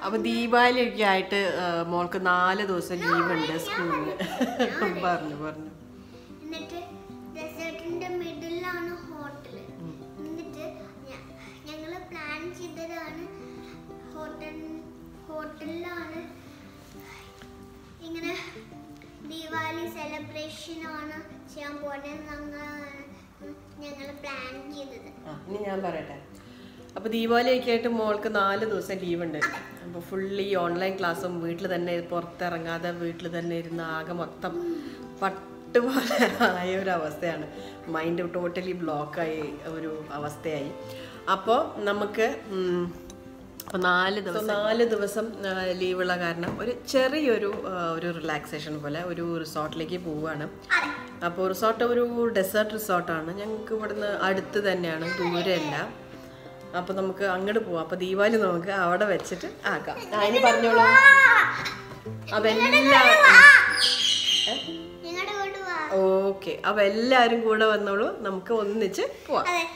അപ്പൊ ദീപാവലി ഒക്കെ ആയിട്ട് ആ, മോൾക്ക് നാല് ദിവസം ലീവ് ഉണ്ട് സ്കൂളിൽ പറഞ്ഞു പറഞ്ഞു എന്നിട്ട് ഡെസേർട്ടിന്റെ മിഡിലാണ് ഹോട്ടൽ എന്നിട്ട് ഞ- ഞങ്ങള് പ്ലാൻ ചെയ്തതാണ് ഹോട്ടൽ ഹോട്ടലിലാണ് ഇങ്ങനെ ദിവാലി സെലിബ്രേഷൻ ആണ് ചെയ്യാൻ പോകുന്നത് ഞങ്ങൾ പ്ലാൻ ചെയ്തത് ആ, ഇനി ഞാൻ പറയട്ടെ അപ്പോൾ ദീപാവലി ഒക്കെ ആയിട്ട് മോൾക്ക് നാല് ദിവസം ലീവ് ഉണ്ട് അപ്പോൾ ഫുള്ളി ഓൺലൈൻ ക്ലാസ്സും വീട്ടിൽ തന്നെ പുറത്തിറങ്ങാതെ വീട്ടിൽ തന്നെ ഇരുന്ന് ആകെ മൊത്തം പട്ടുപോലെ ആയ ഒരു അവസ്ഥയാണ് മൈൻഡ് ടോട്ടലി ബ്ലോക്കായി ഒരു അവസ്ഥയായി അപ്പോൾ നമുക്ക് ഉം, അപ്പോൾ നാല് ദിവസം നാല് ദിവസം ലീവുള്ള കാരണം ഒരു ചെറിയൊരു ആ, ഒരു റിലാക്സേഷൻ പോലെ ഒരു റിസോർട്ടിലേക്ക് പോവുകയാണ് അപ്പോൾ റിസോർട്ട് ഒരു ഡെസേർട്ട് റിസോർട്ടാണ് ഞങ്ങൾക്ക് ഇവിടുന്ന് അടുത്ത് തന്നെയാണ് ദൂരമല്ല അപ്പോൾ നമുക്ക് അങ്ങോട്ട് പോവാം അപ്പോൾ ദീപാവലി നമുക്ക് അവിടെ വെച്ചിട്ട് ആക്കാം ആ, ഇനി പറഞ്ഞോളൂ അപ്പോൾ എല്ലാവരും ഞങ്ങളുടെ കൊണ്ട് വാ ഓക്കെ അപ്പോൾ എല്ലാവരും കൂടെ വന്നോളൂ നമുക്ക് ഒന്നിച്ച് പോവാം അതെ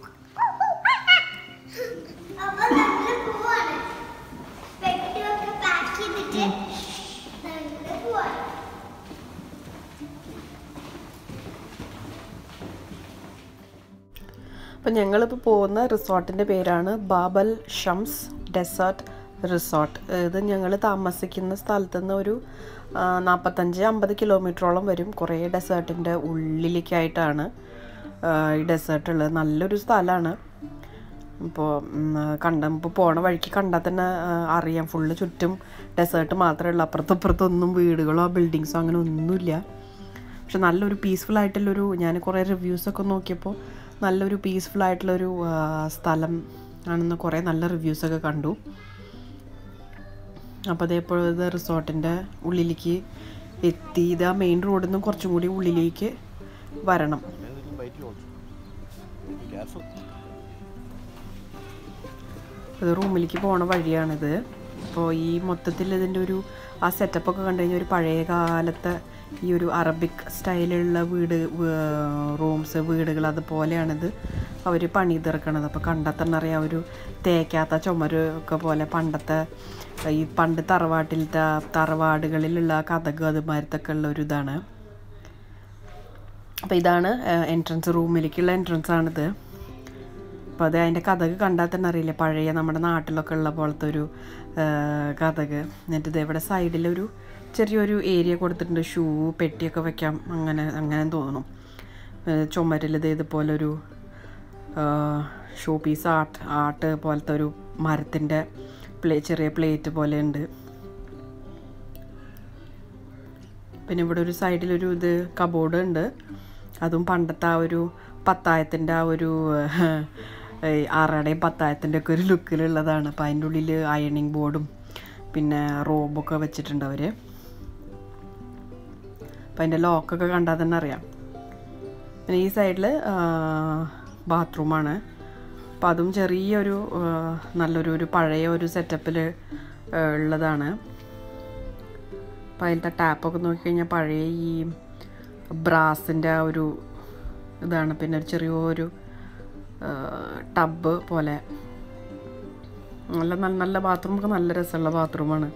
അപ്പൊ നമ്മള് പോവാണ് പെട്ടിയൊക്കെ പാക്ക് ചെയ്തിട്ട് നമ്മള് പോവാണ് അപ്പം ഞങ്ങളിപ്പോൾ പോകുന്ന റിസോർട്ടിൻ്റെ പേരാണ് ബാബൽ ഷംസ് ഡെസേർട്ട് റിസോർട്ട് ഇത് ഞങ്ങൾ താമസിക്കുന്ന സ്ഥലത്ത് നിന്ന് ഒരു ആ, നാൽപ്പത്തഞ്ച് അമ്പത് കിലോമീറ്ററോളം വരും കുറേ ഡെസേർട്ടിൻ്റെ ഉള്ളിലേക്കായിട്ടാണ് ആ, ഈ ഡെസേർട്ട് ഉള്ളത് നല്ലൊരു സ്ഥലമാണ് ഇപ്പോൾ കണ്ട ഇപ്പോൾ പോണ വഴിക്ക് കണ്ടാൽ തന്നെ ആ, അറിയാം ഫുള്ള് ചുറ്റും ഡെസേർട്ട് മാത്രമേ ഉള്ളൂ അപ്പുറത്തും ഇപ്പുറത്തും ഒന്നും വീടുകളോ ബിൽഡിങ്സോ അങ്ങനെ ഒന്നുമില്ല പക്ഷെ നല്ലൊരു പീസ്ഫുൾ ആയിട്ടുള്ളൊരു ഞാൻ കുറേ റിവ്യൂസൊക്കെ നോക്കിയപ്പോൾ നല്ലൊരു പീസ്ഫുൾ ആയിട്ടുള്ളൊരു ആ, സ്ഥലം ആണെന്ന് കുറേ നല്ല റിവ്യൂസൊക്കെ കണ്ടു അപ്പോൾ അതേപോലെ ഇത് റിസോർട്ടിൻ്റെ ഉള്ളിലേക്ക് എത്തി ഇത് ആ മെയിൻ റോഡിൽ നിന്നും കുറച്ചും കൂടി ഉള്ളിലേക്ക് വരണം Maybe they can bite you also. Be careful. ഇത് റൂമിലേക്ക് പോണ വഴിയാണിത് അപ്പോൾ ഈ മൊത്തത്തിൽ ഇതിൻ്റെ ഒരു ആ സെറ്റപ്പൊക്കെ കണ്ടു കഴിഞ്ഞാൽ ഒരു പഴയ കാലത്തെ ഈ ഒരു അറബിക് സ്റ്റൈലുള്ള വീട് റൂംസ് വീടുകൾ അതുപോലെയാണിത് അവർ പണിതിറക്കണത് അപ്പോൾ കണ്ടാൽ തന്നെ അറിയാം ഒരു തേക്കാത്ത ചുമര് ഒക്കെ പോലെ പണ്ടത്തെ ഈ പണ്ട് തറവാട്ടിലത്തെ തറവാടുകളിലുള്ള കഥക് അതുമാരത്തൊക്കെ ഉള്ള ഒരു ഇതാണ് അപ്പോൾ ഇതാണ് എൻട്രൻസ് റൂമിലേക്കുള്ള എൻട്രൻസ് ആണിത് അപ്പോൾ അത് അതിൻ്റെ കഥക് കണ്ടാൽ തന്നെ അറിയില്ല പഴയ നമ്മുടെ നാട്ടിലൊക്കെ ഉള്ള പോലത്തെ ഒരു കഥക് എന്നിട്ട് ഇത് ഇവിടെ സൈഡിലൊരു ചെറിയൊരു ഏരിയ കൊടുത്തിട്ടുണ്ട് ഷൂ പെട്ടിയൊക്കെ വെക്കാം അങ്ങനെ അങ്ങനെ തോന്നുന്നു ചുമരിൽ ഇത് ഇതുപോലൊരു ഷോ പീസ് ആർട്ട് ആർട്ട് പോലത്തെ ഒരു മരത്തിൻ്റെ പ്ലേ ചെറിയ പ്ലേറ്റ് പോലെ ഉണ്ട് പിന്നെ ഇവിടെ ഒരു സൈഡിലൊരു ഇത് കബോർഡ് ഉണ്ട് അതും പണ്ടത്തെ ആ ഒരു പത്തായത്തിൻ്റെ ആ ഒരു ഏഹ്, ആറടയും പത്തായത്തിൻ്റെ ഒക്കെ ഒരു ലുക്കിലുള്ളതാണ് അപ്പോൾ അതിൻ്റെ ഉള്ളിൽ അയണിങ് ബോർഡും പിന്നെ റോബൊക്കെ വെച്ചിട്ടുണ്ട് അവർ അപ്പം അതിൻ്റെ ലോക്കൊക്കെ കണ്ടാൽ തന്നെ അറിയാം പിന്നെ ഈ സൈഡിൽ ബാത്റൂമാണ് അപ്പം അതും ചെറിയൊരു ആ, നല്ലൊരു ഒരു പഴയ ഒരു സെറ്റപ്പിൽ ഉള്ളതാണ് അപ്പം അതിലത്തെ ടാപ്പൊക്കെ നോക്കിക്കഴിഞ്ഞാൽ പഴയ ഈ ബ്രാസിൻ്റെ ആ ഒരു ഇതാണ് പിന്നെ ഒരു ചെറിയൊരു ടബ് പോലെ നല്ല നല്ല നല്ല ബാത്റൂമൊക്കെ നല്ല രസമുള്ള ബാത്റൂമാണ്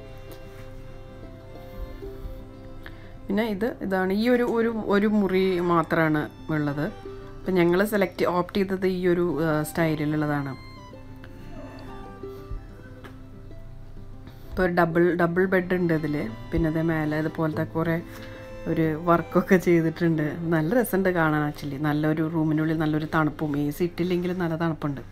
പിന്നെ ഇത് ഇതാണ് ഈ ഒരു ഒരു ഒരു മുറി മാത്രമാണ് ഉള്ളത് അപ്പം ഞങ്ങൾ സെലക്ട് ഓപ്റ്റ് ചെയ്തത് ഈ ഒരു സ്റ്റൈലിലുള്ളതാണ് ഇപ്പോൾ ഒരു ഡബിൾ ഡബിൾ ബെഡ് ഉണ്ട് ഇതിൽ പിന്നെ അതേ മേലെ ഇതുപോലത്തെ കുറേ ഒരു വർക്കൊക്കെ ചെയ്തിട്ടുണ്ട് നല്ല രസമുണ്ട് കാണാൻ ആക്ച്വലി നല്ലൊരു റൂമിനുള്ളിൽ നല്ലൊരു തണുപ്പും എ സി ഇട്ടില്ലെങ്കിലും നല്ല തണുപ്പുണ്ട്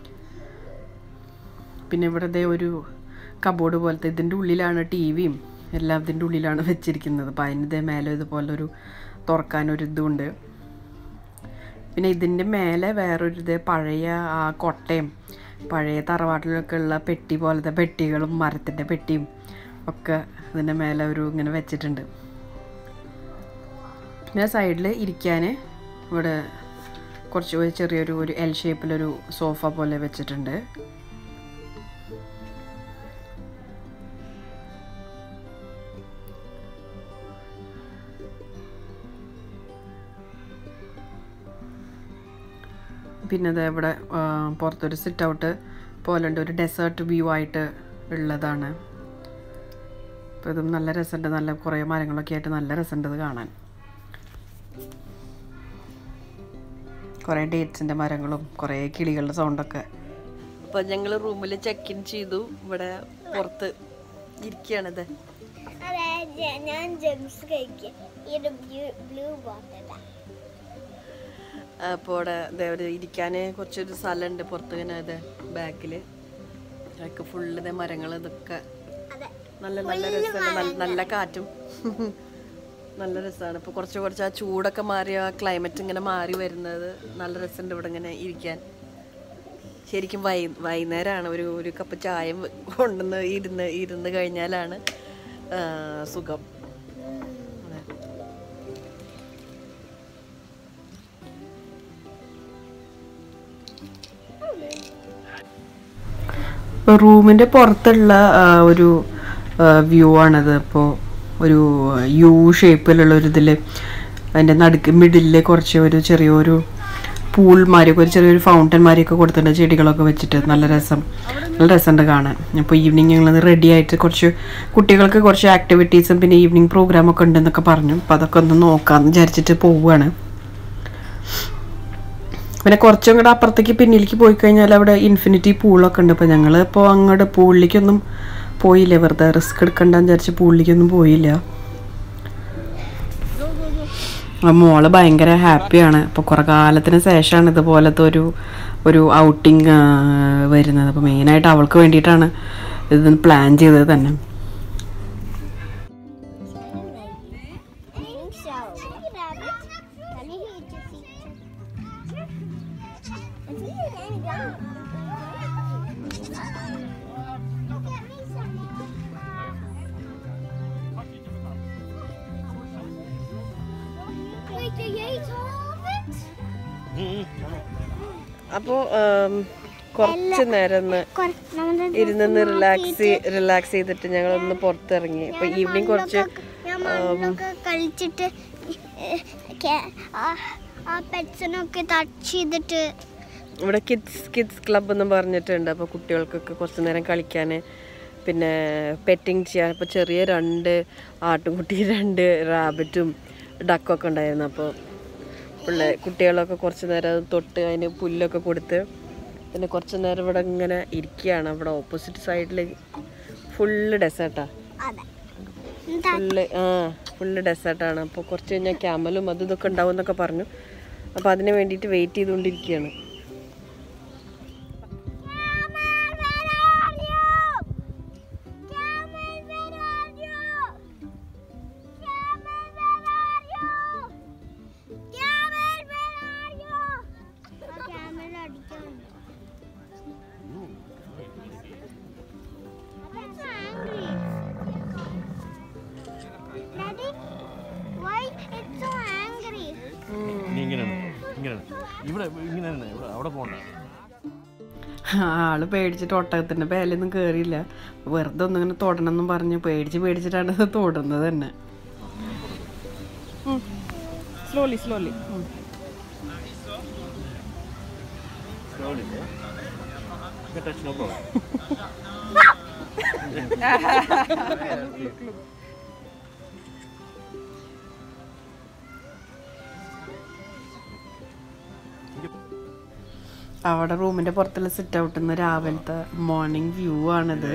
പിന്നെ ഇവിടെ ദേ ഒരു കബോർഡ് പോലത്തെ ഇതിൻ്റെ ഉള്ളിലാണ് ടി വിയും എല്ലാം ഇതിൻ്റെ ഉള്ളിലാണ് വെച്ചിരിക്കുന്നത് അപ്പോൾ അതിന് ഇതേ മേലെ ഇതുപോലൊരു തുറക്കാനൊരു ഇതുണ്ട് പിന്നെ ഇതിൻ്റെ മേലെ വേറൊരു ഇത് പഴയ ആ കൊട്ടയും പഴയ തറവാട്ടിലൊക്കെ ഉള്ള പെട്ടി പോലത്തെ പെട്ടികളും മരത്തിൻ്റെ പെട്ടിയും ഒക്കെ ഇതിൻ്റെ മേലെ ഒരു ഇങ്ങനെ വെച്ചിട്ടുണ്ട് പിന്നെ സൈഡിൽ ഇരിക്കാൻ ഇവിടെ കുറച്ച് ഒരു ചെറിയൊരു ഒരു എൽ ഷേപ്പിലൊരു സോഫ പോലെ വെച്ചിട്ടുണ്ട് പിന്നെ അത് ഇവിടെ ആ, പുറത്തൊരു സിറ്റ് ഔട്ട് പോലെ ഉണ്ട് ഒരു ഡെസേർട്ട് വ്യൂ ആയിട്ട് ഉള്ളതാണ് അപ്പോൾ ഇതും നല്ല രസമുണ്ട് നല്ല കുറേ മരങ്ങളൊക്കെ ആയിട്ട് നല്ല രസമുണ്ട് ഇത് കാണാൻ കുറേ ഡേറ്റ്സിൻ്റെ മരങ്ങളും കുറേ കിളികളുടെ സൗണ്ടൊക്കെ അപ്പോൾ ഞങ്ങൾ റൂമിൽ ചെക്ക് ഇൻ ചെയ്തു ഇവിടെ പുറത്ത് ഇരിക്കുകയാണിത് അതെ ജ- ഞാൻ ജെംസ് കഴിക്കും ഇത് ബ്ലൂ ബോട്ടലാ അപ്പോൾ ഇവിടെ ഇതേ ഒരു ഇരിക്കാൻ കുറച്ചൊരു സ്ഥലമുണ്ട് പുറത്ത് ഇങ്ങനെ ഇത് ബാക്കിൽ അതൊക്കെ ഫുള്ള് ഇതേ മരങ്ങൾ ഇതൊക്കെ അതെ നല്ല നല്ല രസമുണ്ട് നല്ല നല്ല കാറ്റും നല്ല രസമാണ് ഇപ്പോൾ കുറച്ച് കുറച്ച് ആ ചൂടൊക്കെ മാറി ആ ക്ലൈമറ്റ് ഇങ്ങനെ മാറി വരുന്നത് നല്ല രസമുണ്ട് ഇവിടെ ഇങ്ങനെ ഇരിക്കാൻ ശരിക്കും വൈ വൈകുന്നേരമാണ് ഒരു ഒരു കപ്പ് ചായ കൊണ്ടുവന്ന് ഇരുന്ന് ഇരുന്ന് കഴിഞ്ഞാലാണ് ആ, സുഖം അതെ. റൂമിൻ്റെ പുറത്തുള്ള ആ, ഒരു വ്യൂ ആണത് അപ്പോൾ ഒരു യു ഷേപ്പിലുള്ള ഒരു ഇതിൽ അതിൻ്റെ നടുക്ക് മിഡിലിൽ കുറച്ച് ഒരു ചെറിയൊരു പൂൾ മാരിയൊക്കെ ഒരു ചെറിയൊരു ഫൗണ്ടൻ മാരിയൊക്കെ കൊടുത്തിട്ടുണ്ട് ചെടികളൊക്കെ വെച്ചിട്ട് നല്ല രസം നല്ല രസമുണ്ട് കാണാൻ അപ്പോൾ ഈവനിങ് ഞങ്ങളത് റെഡി ആയിട്ട് കുറച്ച് കുട്ടികൾക്ക് കുറച്ച് ആക്ടിവിറ്റീസും പിന്നെ ഈവനിങ് പ്രോഗ്രാമൊക്കെ ഉണ്ടെന്നൊക്കെ പറഞ്ഞു അപ്പോൾ അതൊക്കെ ഒന്ന് നോക്കാമെന്ന് വിചാരിച്ചിട്ട് പോവുകയാണ് പിന്നെ കുറച്ചും കൂടെ അപ്പുറത്തേക്ക് പിന്നിലേക്ക് പോയി കഴിഞ്ഞാൽ അവിടെ ഇൻഫിനിറ്റി പൂളൊക്കെ ഉണ്ട് അപ്പോൾ ഞങ്ങൾ ഇപ്പോൾ അങ്ങോട്ട് പൂളിലേക്കൊന്നും പോയില്ല വെറുതെ റിസ്ക് എടുക്കണ്ടെന്ന് വിചാരിച്ച് പൂളിലേക്കൊന്നും പോയില്ല ആ മോള് ഭയങ്കര ഹാപ്പിയാണ് അപ്പോൾ കുറേ കാലത്തിന് ശേഷമാണ് ഇതുപോലത്തെ ഒരു ഒരു ഔട്ടിങ് വരുന്നത് അപ്പോൾ മെയിനായിട്ട് അവൾക്ക് വേണ്ടിയിട്ടാണ് ഇത് പ്ലാൻ ചെയ്തത് തന്നെ I think so. Rabbit, can you eat your feet? I think you can go. Get me some more. Wait, they ate all of it? അപ്പോൾ കുറച്ച് നേരം ഒന്ന് കൊറ- നമ്മുടെ ഇരുന്ന് റിലാക്സ് റിലാക്സ് ചെയ്തിട്ട് ഞങ്ങളൊന്ന് പുറത്തിറങ്ങി അപ്പോൾ ഈവനിങ് കുറച്ച് ഞാൻ മണ്ണൊക്കെ കളിച്ചിട്ട് ഏഹ്, കേ- ആ- ആ പെറ്റ്സിനൊക്കെ ടച്ച് ചെയ്തിട്ട് ഇവിടെ കിഡ്സ് കിഡ്സ് ക്ലബ്ബ് എന്ന് പറഞ്ഞിട്ടുണ്ട് അപ്പോൾ കുട്ടികൾക്കൊക്കെ കുറച്ച് നേരം കളിക്കാൻ പിന്നെ പെറ്റിങ് ചെയ്യാൻ ഇപ്പോൾ ചെറിയ രണ്ട് ആട്ടുംകുട്ടി രണ്ട് റാബിറ്റും ഡക്കൊക്കെ ഉണ്ടായിരുന്നു അപ്പോൾ പിള്ളേ കുട്ടികളൊക്കെ കുറച്ച് നേരം അത് തൊട്ട് അതിന് പുല്ലൊക്കെ കൊടുത്ത് പിന്നെ കുറച്ച് നേരം ഇവിടെ ഇങ്ങനെ ഇരിക്കുകയാണ് അവിടെ ഓപ്പോസിറ്റ് സൈഡിൽ ഫുള്ള് ഡെസേർട്ടാ അതെ ഫുള്ള് ആ ഫുള്ള് ഡെസേർട്ടാണ് അപ്പോൾ കുറച്ച് കഴിഞ്ഞാൽ ക്യാമലും അതും ഇതൊക്കെ ഉണ്ടാവും എന്നൊക്കെ പറഞ്ഞു അപ്പോൾ അതിന് വേണ്ടിയിട്ട് വെയിറ്റ് ചെയ്തുകൊണ്ടിരിക്കുകയാണ് Daddy, why it's so angry? ഇനി ഇങ്ങനെയാണ് ഇങ്ങനെയാണ് ഇവിടെ ഇങ്ങനെ തന്നെ ഇവിടെ അവിടെ പോകണ്ട ആള് പേടിച്ചിട്ട് ഒട്ടകത്തിന്റെ പേലൊന്നും കേറിയില്ല വെറുതെ ഒന്നും ഇങ്ങനെ തൊടണം എന്നും പറഞ്ഞ് പേടിച്ച് പേടിച്ചിട്ടാണ് ഇത് തൊടുന്നത് തന്നെ slowly slowly Slowly, yeah? You can touch, no problem. അവിടെ റൂമിന്റെ പുറത്തുള്ള സിറ്റ് ഔട്ടിൽ നിന്ന് രാവിലത്തെ മോർണിംഗ് വ്യൂ ആണിത്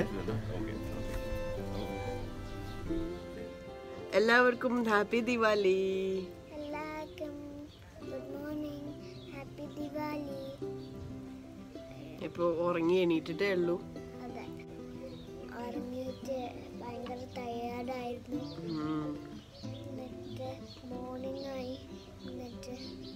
എല്ലാവർക്കും ഹാപ്പി ദിവാലി എല്ലാവർക്കും ഗുഡ് മോർണിംഗ് ഹാപ്പി ദിവാലി ഇപ്പോൾ ഉറങ്ങി എണീറ്റിട്ടേ ഉള്ളൂ അതെ ഉറങ്ങിയിട്ട് ഭയങ്കര ടയേർഡായിരുന്നു ഉം. എന്നിട്ട് മോർണിംഗ് ആയി എന്നിട്ട്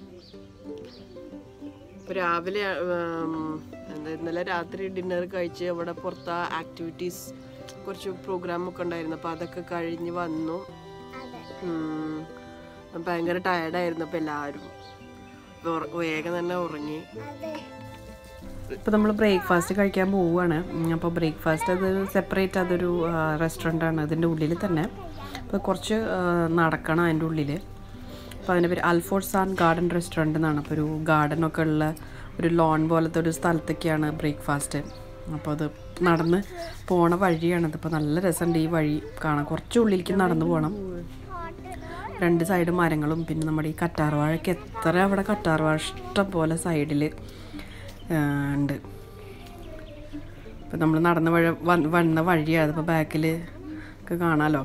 ഇപ്പൊ രാവിലെ ഉം, എന്താ ഇന്നലെ രാത്രി ഡിന്നർ കഴിച്ച് അവിടെ പുറത്ത് ആക്ടിവിറ്റീസ് കുറച്ച് പ്രോഗ്രാം ഒക്കെ ഉണ്ടായിരുന്നു അപ്പോൾ അതൊക്കെ കഴിഞ്ഞ് വന്നു അതെ ഉം. ഭയങ്കര ടയർഡായിരുന്നു അപ്പോൾ എല്ലാവരും ഉറ- വേഗം തന്നെ ഉറങ്ങി അതെ ഇപ്പോൾ നമ്മൾ ബ്രേക്ക്ഫാസ്റ്റ് കഴിക്കാൻ പോവുകയാണ് അപ്പോൾ ബ്രേക്ക്ഫാസ്റ്റ് അത് സെപ്പറേറ്റ് അതൊരു റെസ്റ്റോറൻ്റ് ആണ് അതിൻ്റെ ഉള്ളിൽ തന്നെ അപ്പോൾ കുറച്ച് ആ, നടക്കണം അതിൻ്റെ ഉള്ളിൽ അപ്പോൾ അതിൻ്റെ പേര് അൽഫോർസാൻ ഗാർഡൻ റെസ്റ്റോറൻറ്റ് എന്നാണ് അപ്പോൾ ഒരു ഗാർഡനൊക്കെ ഉള്ള ഒരു ലോൺ പോലത്തെ ഒരു സ്ഥലത്തൊക്കെയാണ് ബ്രേക്ക്ഫാസ്റ്റ് അപ്പോൾ അത് നടന്ന് പോണ വഴിയാണിത് ഇപ്പോൾ നല്ല രസമുണ്ട് ഈ വഴി കാണാൻ കുറച്ച് ഉള്ളിലേക്ക് നടന്നു പോകണം രണ്ട് സൈഡ് മരങ്ങളും പിന്നെ നമ്മുടെ ഈ കറ്റാർവാഴയ്ക്ക് എത്ര അവിടെ കറ്റാർവാഴ ഇഷ്ടം പോലെ സൈഡിൽ ഉണ്ട് ഇപ്പം നമ്മൾ നടന്ന വഴി വന്ന- വന്ന വഴിയാണ് ഇപ്പോൾ ബാക്കിൽ ഒക്കെ കാണാമല്ലോ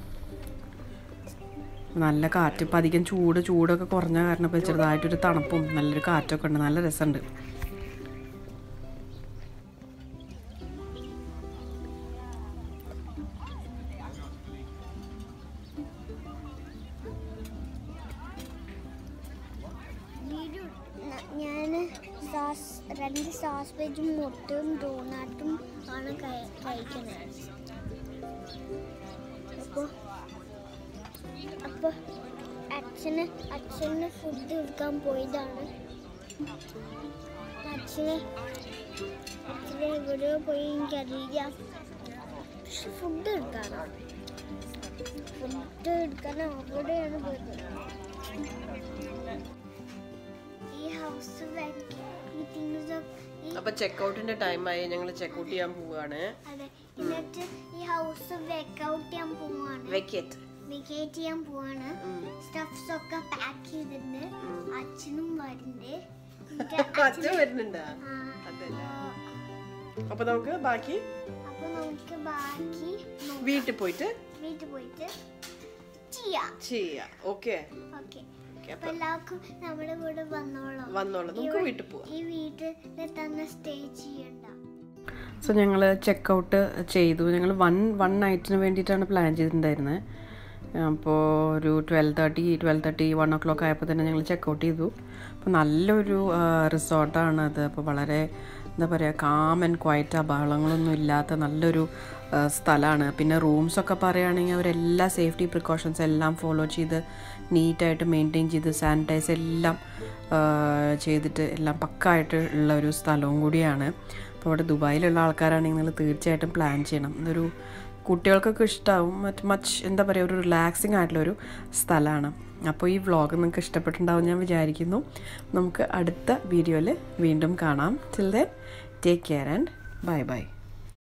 നല്ല കാറ്റ് ഇപ്പം അധികം ചൂട് ചൂടൊക്കെ കുറഞ്ഞ കാരണം ഇപ്പോൾ ചെറുതായിട്ടൊരു തണുപ്പും നല്ലൊരു കാറ്റൊക്കെ ഉണ്ട് നല്ല രസമുണ്ട് ഞാൻ സോസ് രണ്ട് സോസ് വെജും മുട്ടയും ഡോണാട്ടും ആണ് കഴി- കഴിക്കുന്നത് അപ്പോൾ അപ്പോൾ അച്ഛന് അച്ഛന് ഫുഡ് എടുക്കാൻ പോയതാണ് അച്ഛന് അച്ഛന് എവിടെയോ പോയി എനിക്കറിയില്ല പക്ഷെ ഫുഡ് എടുക്കാനാണ് ഫുഡ് എടുക്കാൻ അവിടെയാണ് പോയത് ഈ ഹൗസ് ഈ തിങ്സ് ഈ അപ്പോൾ ചെക്കൗട്ടിൻ്റെ ടൈമായി ഞങ്ങൾ ചെക്കൗട്ട് ചെയ്യാൻ പോവുകയാണ് അതെ എന്നിട്ട് ഈ ഹൗസ് വെക്കൗട്ട് ചെയ്യാൻ പോവാണ് വെക്കേറ്റ് വെക്കേറ്റ് ചെയ്യാൻ പോവാണ് സ്റ്റഫ്സ് ഒക്കെ പാക്ക് ചെയ്തിട്ടുണ്ട് അച്ഛനും വരുന്നുണ്ട് എന്നിട്ട് അച്ഛൻ വരുന്നുണ്ടാ ആ, അതല്ല ആ, അപ്പോൾ നമുക്ക് ബാക്കി അപ്പൊ നമുക്ക് ബാക്കി നോക്കാം. വീട്ടിൽ പോയിട്ട് വീട്ടിൽ പോയിട്ട് ചെയ്യാം ചെയ്യാം ഓക്കെ ഓക്കെ ഓക്കെ അപ്പൊ എല്ലാവർക്കും നമ്മുടെ കൂടെ വന്നോളാം വന്നോളാം നമുക്ക് വീട്ടിൽ പോവാം ഈ വീട്ടിൽ തന്നെ സ്റ്റേ ചെയ്യണ്ട സോ ഞങ്ങൾ ചെക്കൗട്ട് ചെയ്തു ഞങ്ങൾ വൺ വൺ നൈറ്റിന് വേണ്ടിയിട്ടാണ് പ്ലാൻ ചെയ്തിട്ടുണ്ടായിരുന്നത് അപ്പോൾ ഒരു twelve thirty twelve thirty one o'clock ആയപ്പോൾ തന്നെ ഞങ്ങൾ ചെക്കൗട്ട് ചെയ്തു അപ്പോൾ നല്ലൊരു റിസോർട്ടാണ് അത് അപ്പോൾ വളരെ എന്താ പറയുക കാം ആൻഡ് ക്വയറ്റ് ബഹളങ്ങളൊന്നും ഇല്ലാത്ത നല്ലൊരു സ്ഥലമാണ് പിന്നെ റൂംസൊക്കെ പറയുകയാണെങ്കിൽ അവരെല്ലാ സേഫ്റ്റി പ്രിക്കോഷൻസ് എല്ലാം ഫോളോ ചെയ്ത് നീറ്റായിട്ട് മെയിൻറ്റെയിൻ ചെയ്ത് സാനിറ്റൈസ് എല്ലാം ആ, ചെയ്തിട്ട് എല്ലാം പക്കായിട്ട് ഉള്ള ഒരു സ്ഥലവും കൂടിയാണ് അപ്പോൾ ഇവിടെ ദുബായിലുള്ള ആൾക്കാരാണെങ്കിൽ നിങ്ങൾ തീർച്ചയായിട്ടും പ്ലാൻ ചെയ്യണം ഇതൊരു കുട്ടികൾക്കൊക്കെ ഇഷ്ടമാവും മറ്റ് മച്ച് എന്താ പറയുക ഒരു റിലാക്സിങ് ആയിട്ടുള്ളൊരു സ്ഥലമാണ് അപ്പോൾ ഈ വ്ളോഗ് നിങ്ങൾക്ക് ഇഷ്ടപ്പെട്ടിട്ടുണ്ടാവും ഞാൻ വിചാരിക്കുന്നു നമുക്ക് അടുത്ത വീഡിയോയിൽ വീണ്ടും കാണാം chill then take care and bye by